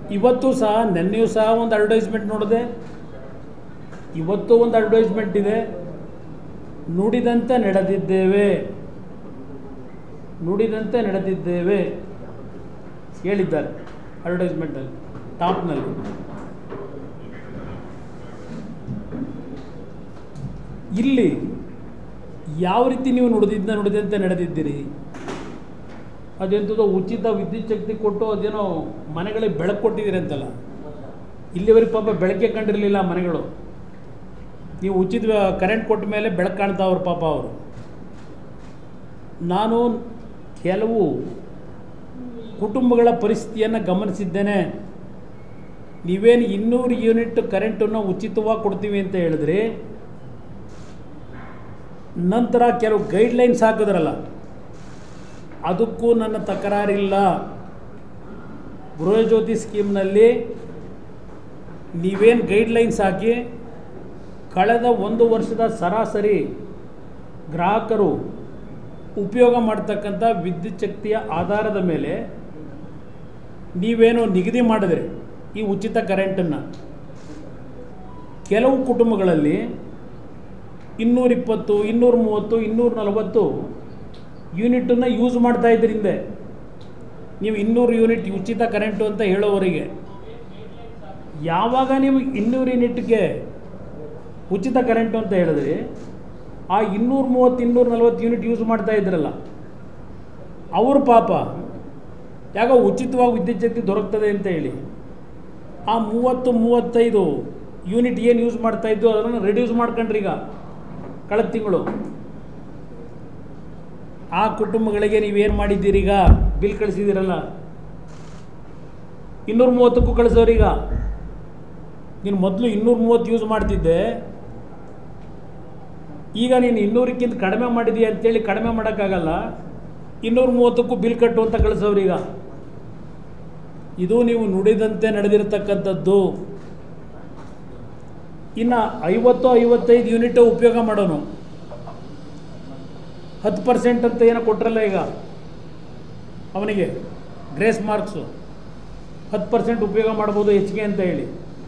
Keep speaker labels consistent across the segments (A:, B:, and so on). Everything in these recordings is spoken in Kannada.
A: ಇವತ್ತು ಸಹ ನೆನ್ನೆಯೂ ಸಹ ಒಂದು ಅಡ್ವರ್ಟೈಸ್ಮೆಂಟ್ ನೋಡಿದೆ ಇವತ್ತು ಒಂದು ಅಡ್ವರ್ಟೈಸ್ಮೆಂಟ್ ಇದೆ ನುಡಿದಂತೆ ನಡೆದಿದ್ದೇವೆ ನುಡಿದಂತೆ ನಡೆದಿದ್ದೇವೆ ಹೇಳಿದ್ದಾರೆ ಅಡ್ವರ್ಟೈಸ್ಮೆಂಟಲ್ಲಿ ಟಾಪ್ನಲ್ಲಿ ಇಲ್ಲಿ ಯಾವ ರೀತಿ ನೀವು ನುಡಿದಿದ್ದ ನುಡಿದಂತೆ ನಡೆದಿದ್ದೀರಿ ಅದೆಂಥದ್ದು ಉಚಿತ ವಿದ್ಯುತ್ ಶಕ್ತಿ ಕೊಟ್ಟು ಅದೇನೋ ಮನೆಗಳಿಗೆ ಬೆಳಕು ಕೊಟ್ಟಿದ್ದೀರಿ ಅಂತಲ್ಲ ಇಲ್ಲಿವರೆಗೆ ಪಾಪ ಬೆಳಕೆ ಕಂಡಿರಲಿಲ್ಲ ಆ ಮನೆಗಳು ನೀವು ಉಚಿತ ಕರೆಂಟ್ ಕೊಟ್ಟ ಮೇಲೆ ಬೆಳಕು ಕಾಣ್ತಾವ್ರು ಪಾಪ ಅವರು ನಾನು ಕೆಲವು ಕುಟುಂಬಗಳ ಪರಿಸ್ಥಿತಿಯನ್ನು ಗಮನಿಸಿದ್ದೇನೆ ನೀವೇನು ಇನ್ನೂರು ಯೂನಿಟ್ ಕರೆಂಟನ್ನು ಉಚಿತವಾಗಿ ಕೊಡ್ತೀವಿ ಅಂತ ಹೇಳಿದ್ರಿ ನಂತರ ಕೆಲವು ಗೈಡ್ಲೈನ್ಸ್ ಹಾಕಿದ್ರಲ್ಲ ಅದಕ್ಕೂ ನನ್ನ ತಕರಾರಿಲ್ಲ ಗೃಹಜ್ಯೋತಿ ಸ್ಕೀಮ್ನಲ್ಲಿ ನೀವೇನು ಗೈಡ್ಲೈನ್ಸ್ ಹಾಕಿ ಕಳೆದ ಒಂದು ವರ್ಷದ ಸರಾಸರಿ ಗ್ರಾಹಕರು ಉಪಯೋಗ ಮಾಡ್ತಕ್ಕಂಥ ವಿದ್ಯುತ್ ಶಕ್ತಿಯ ಆಧಾರದ ಮೇಲೆ ನೀವೇನು ನಿಗದಿ ಮಾಡಿದ್ರಿ ಈ ಉಚಿತ ಕರೆಂಟನ್ನು ಕೆಲವು ಕುಟುಂಬಗಳಲ್ಲಿ ಇನ್ನೂರಿಪ್ಪತ್ತು ಇನ್ನೂರ ಮೂವತ್ತು ಇನ್ನೂರ ನಲವತ್ತು ಯೂನಿಟನ್ನು ಯೂಸ್ ಮಾಡ್ತಾ ಇದ್ರಿ ಹಿಂದೆ ನೀವು ಇನ್ನೂರು ಯೂನಿಟ್ ಉಚಿತ ಕರೆಂಟು ಅಂತ ಹೇಳೋವರಿಗೆ ಯಾವಾಗ ನೀವು ಇನ್ನೂರು ಯೂನಿಟ್ಗೆ ಉಚಿತ ಕರೆಂಟು ಅಂತ ಹೇಳಿದ್ರಿ ಆ ಇನ್ನೂರ ಮೂವತ್ತು ಇನ್ನೂರ ನಲ್ವತ್ತು ಯೂನಿಟ್ ಯೂಸ್ ಮಾಡ್ತಾ ಇದ್ರಲ್ಲ ಅವ್ರ ಪಾಪ ಯಾಕೋ ಉಚಿತವಾಗಿ ವಿದ್ಯುತ್ ಶಕ್ತಿ ದೊರಕ್ತದೆ ಅಂತ ಹೇಳಿ ಆ ಮೂವತ್ತು ಮೂವತ್ತೈದು ಯೂನಿಟ್ ಏನು ಯೂಸ್ ಮಾಡ್ತಾ ಇದ್ದು ಅದನ್ನು ರೆಡ್ಯೂಸ್ ಮಾಡ್ಕೊಂಡ್ರಿ ಈಗ ಕಳೆದ ತಿಂಗಳು ಆ ಕುಟುಂಬಗಳಿಗೆ ನೀವೇನು ಮಾಡಿದ್ದೀರಿ ಈಗ ಬಿಲ್ ಕಳಿಸಿದ್ದೀರಲ್ಲ ಇನ್ನೂರ ಮೂವತ್ತಕ್ಕೂ ಕಳಿಸೋರೀಗ ನೀನು ಮೊದಲು ಇನ್ನೂರ ಮೂವತ್ತು ಯೂಸ್ ಮಾಡ್ತಿದ್ದೆ ಈಗ ನೀನು ಇನ್ನೂರಕ್ಕಿಂತ ಕಡಿಮೆ ಮಾಡಿದೀಯ ಅಂತೇಳಿ ಕಡಿಮೆ ಮಾಡೋಕ್ಕಾಗಲ್ಲ ಇನ್ನೂರ ಮೂವತ್ತಕ್ಕೂ ಬಿಲ್ ಕಟ್ಟು ಅಂತ ಕಳಿಸೋರೀಗ ಇದು ನೀವು ನುಡಿದಂತೆ ನಡೆದಿರತಕ್ಕಂಥದ್ದು ಇನ್ನು ಐವತ್ತು ಐವತ್ತೈದು ಯೂನಿಟ್ ಉಪಯೋಗ ಮಾಡೋನು ಹತ್ತು ಪರ್ಸೆಂಟ್ ಅಂತ ಏನೋ ಕೊಟ್ರಲ್ಲ ಈಗ ಅವನಿಗೆ ಗ್ರೇಸ್ ಮಾರ್ಕ್ಸು ಹತ್ತು ಪರ್ಸೆಂಟ್ ಉಪಯೋಗ ಮಾಡ್ಬೋದು ಹೆಚ್ಚಿಗೆ ಅಂತ ಹೇಳಿ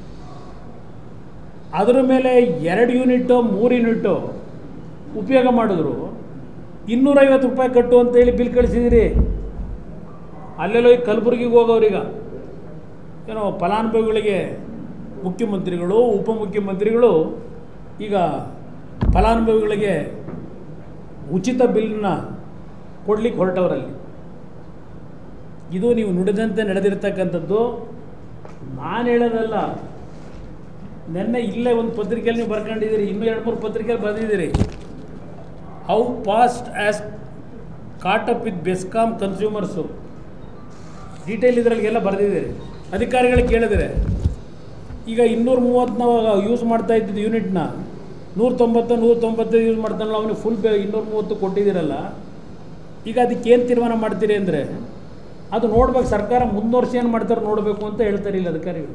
A: ಅದರ ಮೇಲೆ ಎರಡು ಯೂನಿಟ್ಟು ಮೂರು ಯೂನಿಟ್ಟು ಉಪಯೋಗ ಮಾಡಿದ್ರು ಇನ್ನೂರೈವತ್ತು ರೂಪಾಯಿ ಕಟ್ಟು ಅಂತೇಳಿ ಬಿಲ್ ಕಳಿಸಿದಿರಿ ಅಲ್ಲೆಲ್ಲೋ ಈ ಕಲಬುರಗಿಗೆ ಹೋಗೋರೀಗ ಏನೋ ಫಲಾನುಭವಿಗಳಿಗೆ ಮುಖ್ಯಮಂತ್ರಿಗಳು ಉಪಮುಖ್ಯಮಂತ್ರಿಗಳು ಈಗ ಫಲಾನುಭವಿಗಳಿಗೆ ಉಚಿತ ಬಿಲ್ನ ಕೊಡ್ಲಿಕ್ಕೆ ಹೊರಟವರಲ್ಲಿ ಇದು ನೀವು ನುಡಿದಂತೆ ನಡೆದಿರ್ತಕ್ಕಂಥದ್ದು ನಾನು ಹೇಳೋದಲ್ಲ ನಿನ್ನೆ ಇಲ್ಲೇ ಒಂದು ಪತ್ರಿಕೆಯಲ್ಲಿ ನೀವು ಬರ್ಕೊಂಡಿದ್ದೀರಿ ಇನ್ನೂ ಎರಡು ಮೂರು ಪತ್ರಿಕೆಯಲ್ಲಿ ಬರೆದಿದ್ದೀರಿ how fast as caught up with BESCOM consumers detail ಇದರಲ್ಲಿಗೆಲ್ಲ ಬರೆದಿದ್ದೀರಿ ಅಧಿಕಾರಿಗಳಿಗೆ ಕೇಳಿದರೆ ಈಗ ಇನ್ನೂರ ಮೂವತ್ತನ್ನ ಯೂಸ್ ಮಾಡ್ತಾ ಇದ್ದಿದ್ದು ಯೂನಿಟ್ನ ನೂರ ತೊಂಬತ್ತು ನೂರ ತೊಂಬತ್ತೈದು ಯೂಸ್ ಮಾಡ್ತಾನಲ್ಲ ಅವನಿಗೆ ಫುಲ್ ಬೇ ಇನ್ನೂರ ಮೂವತ್ತು ಕೊಟ್ಟಿದ್ದೀರಲ್ಲ ಈಗ ಅದಕ್ಕೆ ಏನು ತೀರ್ಮಾನ ಮಾಡ್ತೀರಿ ಅಂದರೆ ಅದು ನೋಡ್ಬೇಕು ಸರ್ಕಾರ ಮುಂದುವರ್ಸಿ ಏನು ಮಾಡ್ತಾರೆ ನೋಡಬೇಕು ಅಂತ ಹೇಳ್ತಾರೆ ಇಲ್ಲಿ ಅಧಿಕಾರಿಗಳು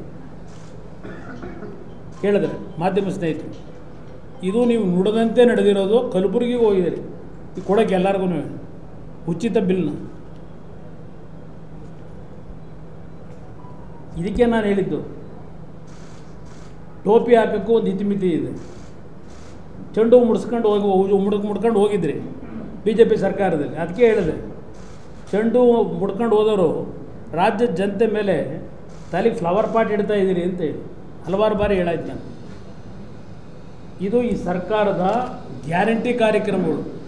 A: ಕೇಳಿದ್ರೆ ಮಾಧ್ಯಮ ಸ್ನೇಹಿತರು ಇದು ನೀವು ನುಡಿದಂತೆ ನಡೆದಿರೋದು ಕಲಬುರಗಿಗೆ ಹೋಗಿದ್ದೀರಿ ಈ ಕೊಡೋಕ್ಕೆ ಎಲ್ಲರಿಗೂ ಉಚಿತ ಬಿಲ್ನ ಇದಕ್ಕೆ ನಾನು ಹೇಳಿದ್ದು ಟೋಪಿ ಹಾಕೋಕ್ಕೂ ಒಂದು ಇತಿಮಿತಿ ಇದೆ ಚೆಂಡು ಹೂ ಮುಡ್ಸ್ಕೊಂಡು ಹೋಗಿ ಮುಡ್ಕ್ ಮುಡ್ಕೊಂಡು ಹೋಗಿದ್ರಿ ಬಿ ಜೆ ಪಿ ಸರ್ಕಾರದಲ್ಲಿ ಅದಕ್ಕೆ ಹೇಳಿದೆ ಚೆಂಡು ಹೂ ಮುಡ್ಕೊಂಡು ಹೋದವರು ರಾಜ್ಯದ ಜನತೆ ಮೇಲೆ ತಲೆಗೆ ಫ್ಲವರ್ ಪಾಟ್ ಇಡ್ತಾ ಇದ್ದೀರಿ ಅಂತ ಹೇಳಿ ಹಲವಾರು ಬಾರಿ ಹೇಳಾಯ್ತು ನಾನು ಇದು ಈ ಸರ್ಕಾರದ ಗ್ಯಾರಂಟಿ ಕಾರ್ಯಕ್ರಮಗಳು